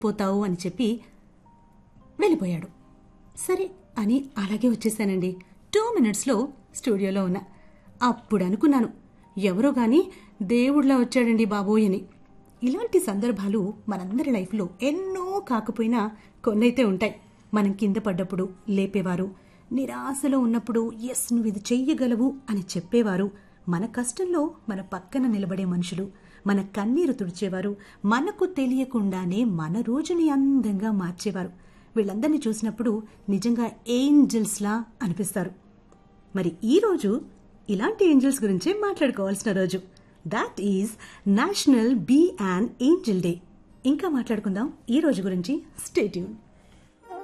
పోతావు అని చెప్పి వెళ్ళిపోయాడు సరే అని అలాగే వచ్చేసానండి టూ మినిట్స్లో స్టూడియోలో ఉన్నా అప్పుడు అనుకున్నాను ఎవరో గాని దేవుడిలా వచ్చాడండి బాబోయ్ అని ఇలాంటి సందర్భాలు మనందరి లైఫ్లో ఎన్నో కాకపోయినా కొన్నైతే ఉంటాయి మనం కింద పడ్డప్పుడు లేపేవారు నిరాశలో ఉన్నప్పుడు ఎస్ నువ్వు ఇది చెయ్యగలవు అని చెప్పేవారు మన కష్టంలో మన పక్కన నిలబడే మనుషులు మన కన్నీరు తుడిచేవారు మనకు తెలియకుండానే మన రోజుని అందంగా మార్చేవారు వీళ్ళందరినీ చూసినప్పుడు నిజంగా ఏంజల్స్లా అనిపిస్తారు మరి ఈ రోజు ఇలాంటి ఏంజల్స్ గురించే మాట్లాడుకోవాల్సిన రోజు that is national bee and angel day ఇంకా మాట్లాడుకుందాం ఈ రోజు గురించి స్టేట్యూన్